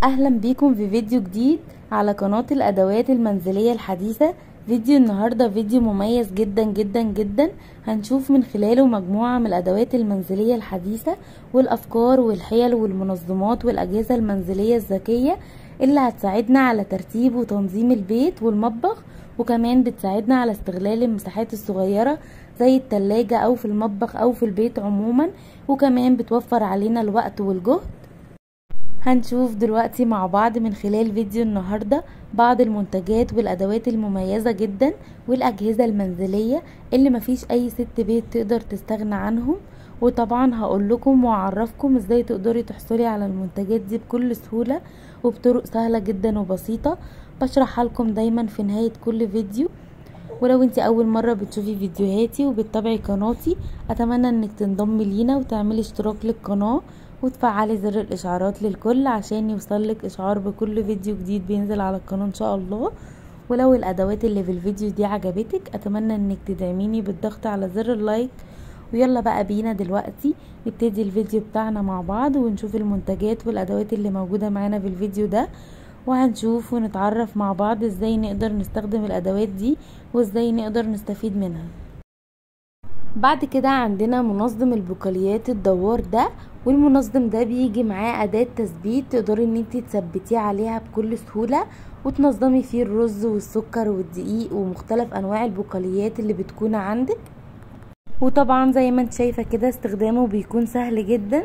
اهلا بيكم في فيديو جديد على قناة الادوات المنزلية الحديثة فيديو النهاردة فيديو مميز جدا جدا جدا هنشوف من خلاله مجموعة من الادوات المنزلية الحديثة والافكار والحيل والمنظمات والاجهزة المنزلية الذكية اللي هتساعدنا على ترتيب وتنظيم البيت والمطبخ وكمان بتساعدنا على استغلال المساحات الصغيرة زي التلاجة او في المطبخ او في البيت عموما وكمان بتوفر علينا الوقت والجهد هنشوف دلوقتي مع بعض من خلال فيديو النهاردة بعض المنتجات والأدوات المميزة جدا والأجهزة المنزلية اللي مفيش أي ست بيت تقدر تستغنى عنهم وطبعا هقول لكم واعرفكم ازاي تقدري تحصلي على المنتجات دي بكل سهولة وبطرق سهلة جدا وبسيطة بشرحها لكم دايما في نهاية كل فيديو ولو انت اول مرة بتشوفي فيديوهاتي وبتتابعي قناتي اتمنى انك تنضمي لينا وتعملي اشتراك للقناة وتفعلي زر الاشعارات للكل عشان يوصلك اشعار بكل فيديو جديد بينزل على القناة ان شاء الله ولو الادوات اللي في الفيديو دي عجبتك اتمنى انك تدعميني بالضغط على زر اللايك ويلا بقى بينا دلوقتي نبتدي الفيديو بتاعنا مع بعض ونشوف المنتجات والادوات اللي موجودة معانا في الفيديو ده وهنشوف ونتعرف مع بعض ازاي نقدر نستخدم الادوات دي وازاي نقدر نستفيد منها بعد كده عندنا منظم البقاليات الدوار ده والمنظم ده بيجي معاه اداة تثبيت تقدري ان انت تثبتيه عليها بكل سهولة وتنظمي فيه الرز والسكر والدقيق ومختلف انواع البقاليات اللي بتكون عندك وطبعا زي ما انت شايفة كده استخدامه بيكون سهل جدا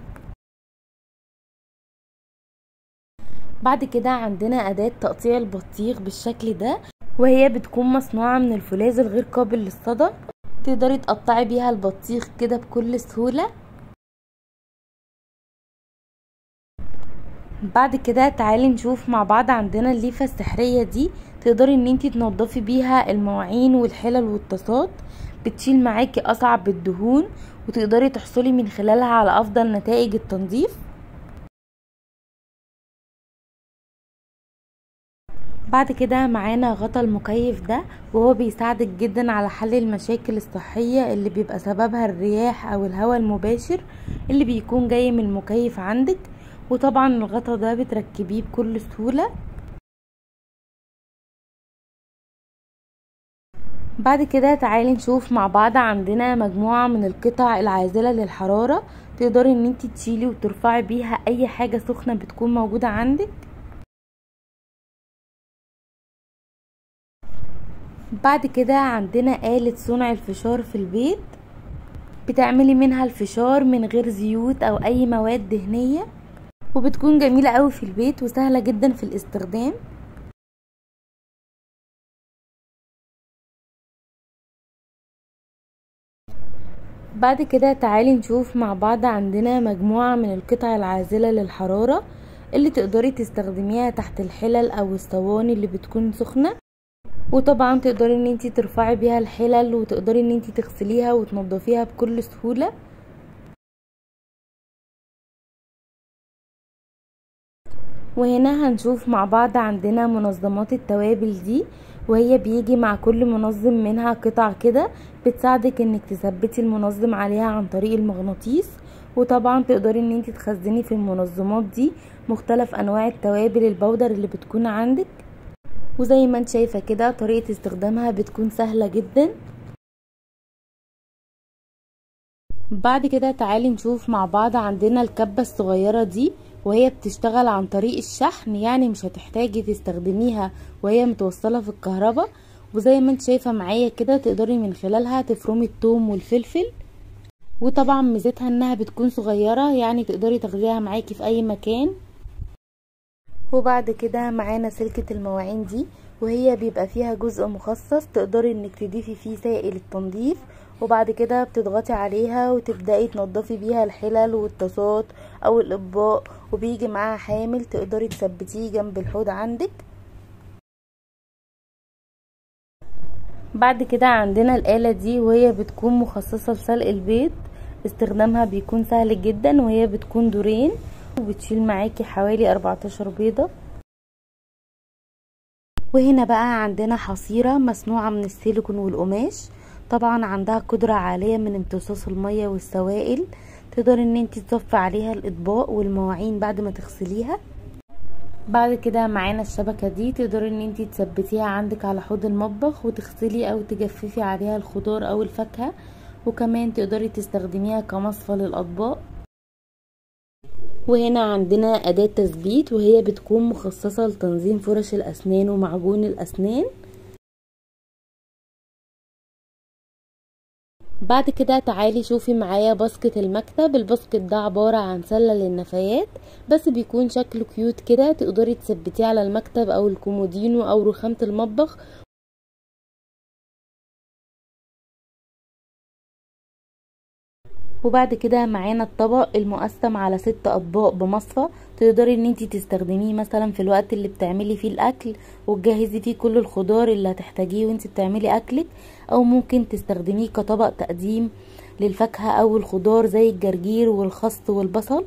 بعد كده عندنا اداة تقطيع البطيخ بالشكل ده وهي بتكون مصنوعة من الفولاذ الغير قابل للصدى تقدري تقطعي بيها البطيخ كده بكل سهولة بعد كده تعالي نشوف مع بعض عندنا الليفة السحرية دي تقدري ان انتي تنضفي بيها المواعين والحلل والطاسات بتشيل معاكي اصعب الدهون وتقدري تحصلي من خلالها على افضل نتائج التنظيف بعد كده معانا غطا المكيف ده وهو بيساعدك جدا على حل المشاكل الصحية اللي بيبقى سببها الرياح او الهواء المباشر اللي بيكون جاي من المكيف عندك وطبعا الغطا ده بتركبيه بكل سهولة بعد كده تعالي نشوف مع بعض عندنا مجموعة من القطع العازلة للحرارة تقدري ان انت تشيلي وترفعي بيها اي حاجة سخنة بتكون موجودة عندك بعد كده عندنا آلة صنع الفشار في البيت بتعملي منها الفشار من غير زيوت او اي مواد دهنية وبتكون جميلة قوي في البيت وسهلة جدا في الاستخدام بعد كده تعالي نشوف مع بعض عندنا مجموعة من القطع العازلة للحرارة اللي تقدري تستخدميها تحت الحلل او الصواني اللي بتكون سخنة وطبعا تقدري ان انتي ترفعي بيها الحلل وتقدري ان انتي تغسليها وتنضفيها بكل سهولة وهنا هنشوف مع بعض عندنا منظمات التوابل دي وهي بيجي مع كل منظم منها قطع كده بتساعدك انك تثبتي المنظم عليها عن طريق المغناطيس وطبعا تقدري ان انت تخزني في المنظمات دي مختلف انواع التوابل البودر اللي بتكون عندك وزي ما انت شايفه كده طريقه استخدامها بتكون سهله جدا بعد كده تعالي نشوف مع بعض عندنا الكبه الصغيره دي وهي بتشتغل عن طريق الشحن يعني مش هتحتاجي تستخدميها وهي متوصله في الكهرباء وزي ما انت شايفه معايا كده تقدري من خلالها تفرمي الثوم والفلفل وطبعا ميزتها انها بتكون صغيره يعني تقدري تاخديها معاكي في اي مكان وبعد كده معانا سلكة المواعين دي وهي بيبقى فيها جزء مخصص تقدري انك تضيفي فيه سائل التنظيف وبعد كده بتضغطي عليها وتبدأي تنضفي بيها الحلل والطاسات او الاطباق وبيجي معاها حامل تقدري تثبتيه جنب الحوض عندك بعد كده عندنا الآلة دي وهي بتكون مخصصة لسلق البيض استخدامها بيكون سهل جدا وهي بتكون دورين وبتشيل معاكي حوالي 14 بيضة وهنا بقى عندنا حصيرة مصنوعة من السيليكون والقماش طبعا عندها قدرة عالية من امتصاص المية والسوائل تقدري ان انت تصفي عليها الاطباق والمواعين بعد ما تغسليها بعد كده معانا الشبكة دي تقدري ان انتي تثبتيها عندك على حوض المطبخ وتغسلي او تجففي عليها الخضار او الفاكهة وكمان تقدري تستخدميها كمصفى للاطباق وهنا عندنا أداة تثبيت وهي بتكون مخصصة لتنظيم فرش الأسنان ومعجون الأسنان بعد كده تعالي شوفي معايا باسكت المكتب الباسكت ده عبارة عن سلة للنفايات بس بيكون شكله كيوت كده تقدري تثبتيه على المكتب او الكومودينو او رخامة المطبخ وبعد كده معانا الطبق المقسم على ست اطباق بمصفى تقدري ان انتي تستخدميه مثلا في الوقت اللي بتعملي فيه الاكل وتجهزي فيه كل الخضار اللي هتحتاجيه وانتي بتعملي اكلك او ممكن تستخدميه كطبق تقديم للفاكهة او الخضار زي الجرجير والخس والبصل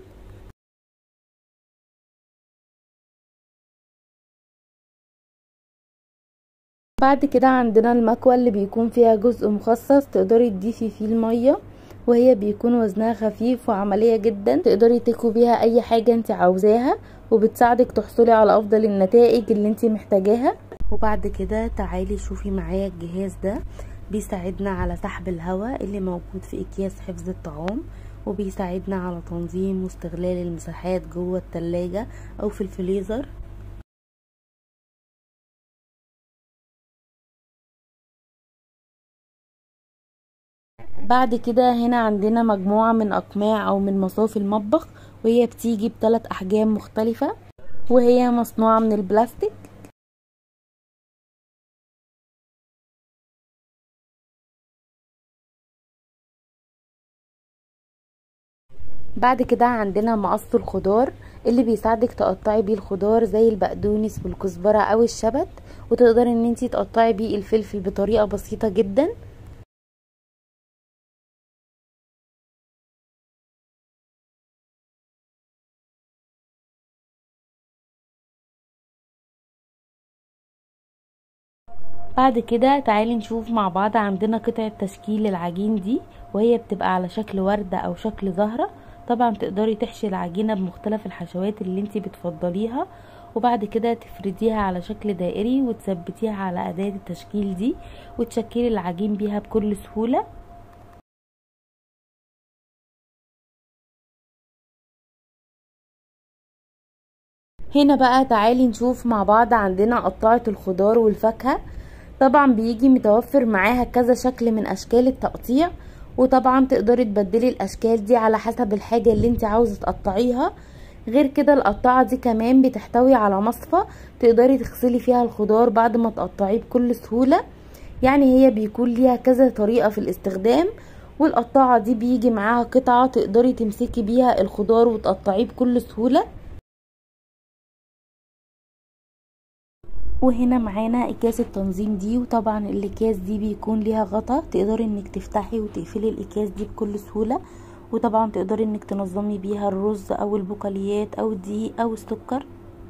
بعد كده عندنا المكوى اللي بيكون فيها جزء مخصص تقدري تضيفي فيه الميه وهي بيكون وزنها خفيف وعملية جدا تقدري تكوي بيها اي حاجة انت عاوزاها وبتساعدك تحصلي على افضل النتائج اللي انت محتاجاها وبعد كده تعالي شوفي معايا الجهاز ده بيساعدنا على سحب الهواء اللي موجود في اكياس حفظ الطعام وبيساعدنا على تنظيم واستغلال المساحات جوه التلاجة او في الفريزر بعد كده هنا عندنا مجموعة من أقماع أو من مصاف المطبخ وهي بتيجي بثلاث أحجام مختلفة وهي مصنوعة من البلاستيك بعد كده عندنا مقص الخضار اللي بيساعدك تقطعي بيه الخضار زي البقدونس والكزبرة او الشبت وتقدري ان انتي تقطعي بيه الفلفل بطريقة بسيطة جدا بعد كده تعالي نشوف مع بعض عندنا قطعة تشكيل العجين دي وهي بتبقى على شكل وردة او شكل زهرة طبعا تقدري تحشي العجينة بمختلف الحشوات اللي انتي بتفضليها وبعد كده تفرديها على شكل دائري وتثبتيها على اداة التشكيل دي وتشكلي العجين بيها بكل سهولة هنا بقى تعالي نشوف مع بعض عندنا قطاعة الخضار والفاكهة طبعا بيجي متوفر معاها كذا شكل من اشكال التقطيع وطبعا تقدري تبدلي الاشكال دي على حسب الحاجة اللي انت عاوزة تقطعيها غير كده القطاعة دي كمان بتحتوي على مصفى تقدري تغسلي فيها الخضار بعد ما تقطعيه بكل سهولة يعني هي بيكون ليها كذا طريقة في الاستخدام والقطاعة دي بيجي معاها قطعة تقدري تمسكي بيها الخضار وتقطعيه بكل سهولة وهنا معانا اكياس التنظيم دي وطبعا الاكياس دي بيكون ليها غطا تقدري انك تفتحي وتقفلي الاكياس دي بكل سهولة وطبعا تقدري انك تنظمي بيها الرز او البقوليات او الدقيق او السكر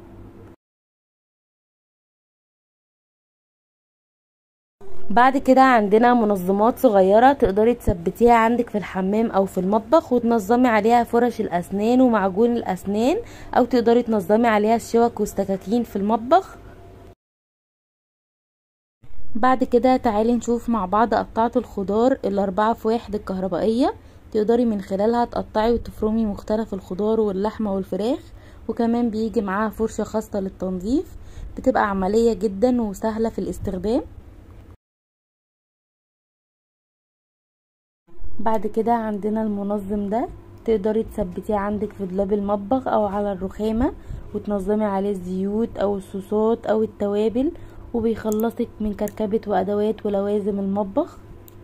بعد كده عندنا منظمات صغيرة تقدري تثبتيها عندك في الحمام او في المطبخ وتنظمي عليها فرش الاسنان ومعجون الاسنان او تقدري تنظمي عليها الشوك والسكاكين في المطبخ بعد كده تعالي نشوف مع بعض قطعة الخضار الاربعة في واحد الكهربائية تقدري من خلالها تقطعي وتفرمي مختلف الخضار واللحمة والفراخ وكمان بيجي معاها فرشة خاصة للتنظيف بتبقى عملية جدا وسهلة في الاستخدام بعد كده عندنا المنظم ده تقدري تثبتيه عندك في دولاب المطبخ او على الرخامة وتنظمي عليه الزيوت او الصوصات او التوابل وبيخلصك من كركبة وادوات ولوازم المطبخ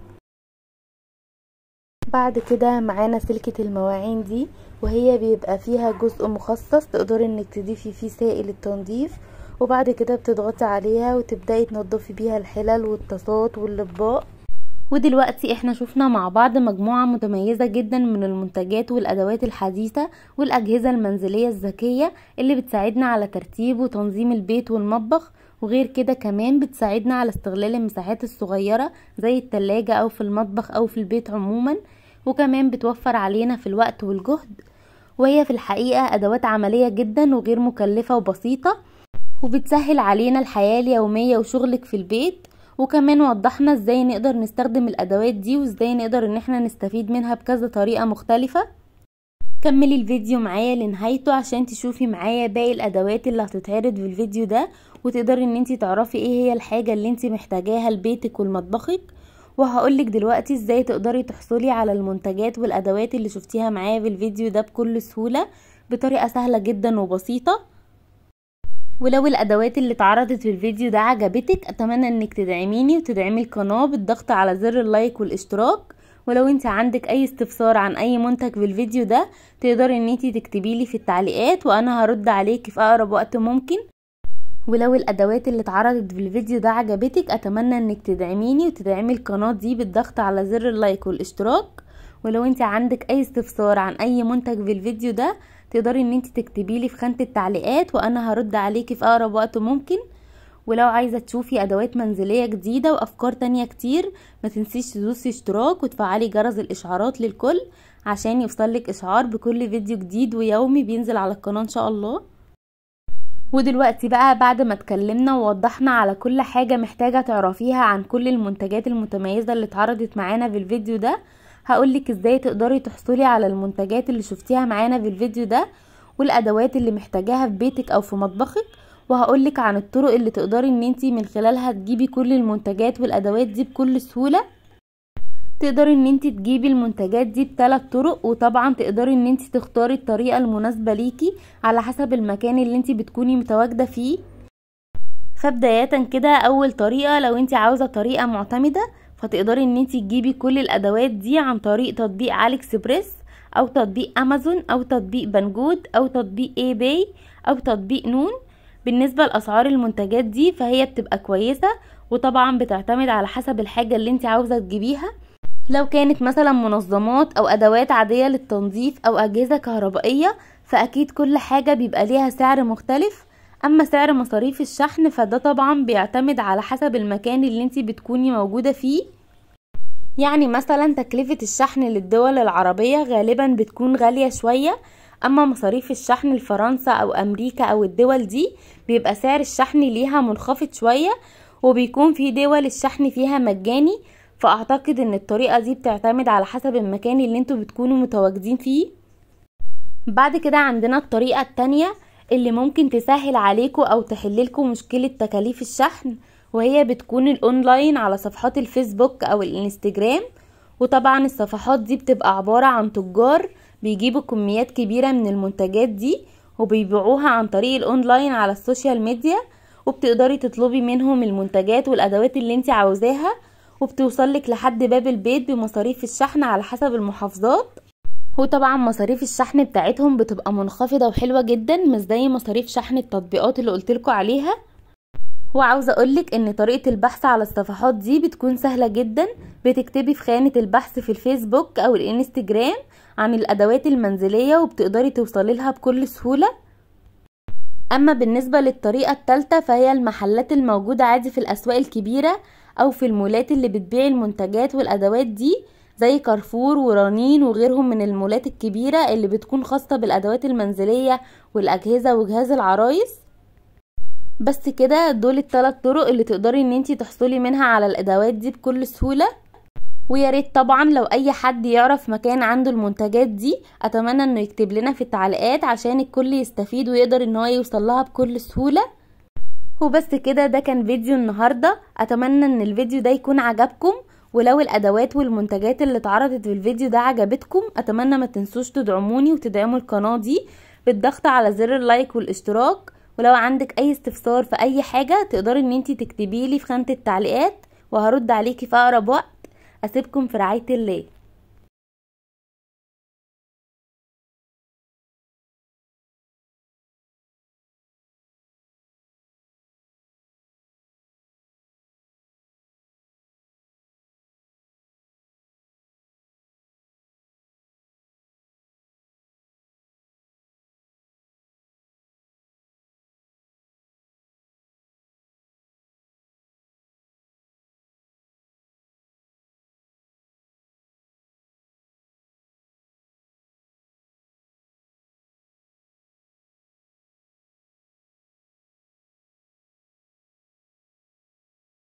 بعد كده معانا سلكة المواعين دي وهي بيبقى فيها جزء مخصص تقدري انك تضيفي فيه سائل التنظيف وبعد كده بتضغطي عليها وتبدأي تنضفي بيها الحلل والطاسات والاطباق ودلوقتي احنا شفنا مع بعض مجموعة متميزة جدا من المنتجات والادوات الحديثة والاجهزة المنزلية الذكية اللي بتساعدنا على ترتيب وتنظيم البيت والمطبخ وغير كده كمان بتساعدنا على استغلال المساحات الصغيرة زي التلاجة او في المطبخ او في البيت عموما وكمان بتوفر علينا في الوقت والجهد وهي في الحقيقة ادوات عملية جدا وغير مكلفة وبسيطة وبتسهل علينا الحياة اليومية وشغلك في البيت وكمان وضحنا ازاي نقدر نستخدم الادوات دي وازاي نقدر ان احنا نستفيد منها بكذا طريقة مختلفة كملي الفيديو معايا لنهايته عشان تشوفي معايا باقي الادوات اللي هتتعرض في الفيديو ده وتقدري ان انتي تعرفي ايه هي الحاجة اللي انتي محتاجاها لبيتك ولمطبخك وهقولك دلوقتي ازاي تقدري تحصلي على المنتجات والادوات اللي شفتيها معايا في الفيديو ده بكل سهولة بطريقة سهلة جدا وبسيطة ولو الادوات اللي اتعرضت في الفيديو ده عجبتك اتمنى انك تدعميني وتدعمي القناة بالضغط على زر اللايك والاشتراك ولو انت عندك اي استفسار عن اي منتج في الفيديو ده تقدري ان انت تكتبي لي في التعليقات وانا هرد عليكي في اقرب وقت ممكن ولو الادوات اللي اتعرضت في الفيديو ده عجبتك اتمنى انك تدعميني وتدعمي القناة دي بالضغط على زر اللايك والاشتراك ولو انت عندك اي استفسار عن اي منتج في الفيديو ده تقدري ان انت تكتبي لي في خانة التعليقات وانا هرد عليكي في اقرب وقت ممكن ولو عايزة تشوفي ادوات منزلية جديدة وافكار تانية كتير ما تنسيش تدوسي اشتراك وتفعلي جرس الاشعارات للكل عشان يوصلك اشعار بكل فيديو جديد ويومي بينزل على القناة ان شاء الله ودلوقتي بقى بعد ما اتكلمنا ووضحنا على كل حاجة محتاجة تعرفيها عن كل المنتجات المتميزة اللي اتعرضت معانا في الفيديو ده هقولك ازاي تقدري تحصلي على المنتجات اللي شفتيها معانا في الفيديو ده والادوات اللي محتاجاها في بيتك او في مطبخك وهقولك عن الطرق اللي تقدري ان انتي من خلالها تجيبي كل المنتجات والادوات دي بكل سهولة تقدري ان انتي تجيبي المنتجات دي بثلاث طرق وطبعا تقدري ان انتي تختاري الطريقة المناسبة ليكي على حسب المكان اللي انتي بتكوني متواجدة فيه فبداية كده اول طريقة لو انتي عاوزة طريقة معتمدة فتقدري ان انتي تجيبي كل الادوات دي عن طريق تطبيق علي اكسبريس او تطبيق امازون او تطبيق بنجود او تطبيق اي باي او تطبيق نون بالنسبة لاسعار المنتجات دي فهي بتبقى كويسة وطبعا بتعتمد على حسب الحاجة اللي انت عاوزة تجيبيها لو كانت مثلا منظمات او ادوات عادية للتنظيف او اجهزة كهربائية فاكيد كل حاجة بيبقى ليها سعر مختلف اما سعر مصاريف الشحن فده طبعا بيعتمد على حسب المكان اللي انت بتكوني موجودة فيه يعني مثلا تكلفة الشحن للدول العربية غالبا بتكون غالية شوية اما مصاريف الشحن لفرنسا او امريكا او الدول دي بيبقى سعر الشحن ليها منخفض شوية وبيكون في دول الشحن فيها مجاني فاعتقد ان الطريقة دي بتعتمد على حسب المكان اللي انتوا بتكونوا متواجدين فيه بعد كده عندنا الطريقة التانية اللي ممكن تسهل عليكم او تحللكم مشكلة تكاليف الشحن وهي بتكون الاونلاين على صفحات الفيسبوك او الانستجرام وطبعا الصفحات دي بتبقى عبارة عن تجار بيجيبوا كميات كبيرة من المنتجات دي وبيبيعوها عن طريق الاونلاين على السوشيال ميديا وبتقدري تطلبي منهم المنتجات والادوات اللي انت عاوزاها وبتوصلك لحد باب البيت بمصاريف الشحن على حسب المحافظات وطبعا مصاريف الشحن بتاعتهم بتبقى منخفضة وحلوة جدا مش زي مصاريف شحن التطبيقات اللي قلتلكوا عليها وعاوزة اقولك ان طريقة البحث على الصفحات دي بتكون سهلة جدا بتكتبي في خانة البحث في الفيسبوك او الانستجرام عن الادوات المنزلية وبتقدري توصلي لها بكل سهولة اما بالنسبة للطريقة التالتة فهي المحلات الموجودة عادي في الاسواق الكبيرة او في المولات اللي بتبيع المنتجات والادوات دي زي كارفور ورنين وغيرهم من المولات الكبيرة اللي بتكون خاصة بالادوات المنزلية والاجهزة وجهاز العرايس بس كده دول الثلاث طرق اللي تقدري ان انتي تحصلي منها على الادوات دي بكل سهولة ويا ريت طبعا لو اي حد يعرف مكان عنده المنتجات دي اتمنى انه يكتب لنا في التعليقات عشان الكل يستفيد ويقدر ان هو يوصل لها بكل سهولة وبس كده ده كان فيديو النهاردة اتمنى ان الفيديو ده يكون عجبكم ولو الادوات والمنتجات اللي اتعرضت في الفيديو ده عجبتكم اتمنى ما تنسوش تدعموني وتدعموا القناة دي بالضغط على زر اللايك والاشتراك ولو عندك اي استفسار في اي حاجة تقدري ان انتي تكتبيلي في خانة التعليقات وهرد عليكي في اقرب وقت اسيبكم في رعاية الله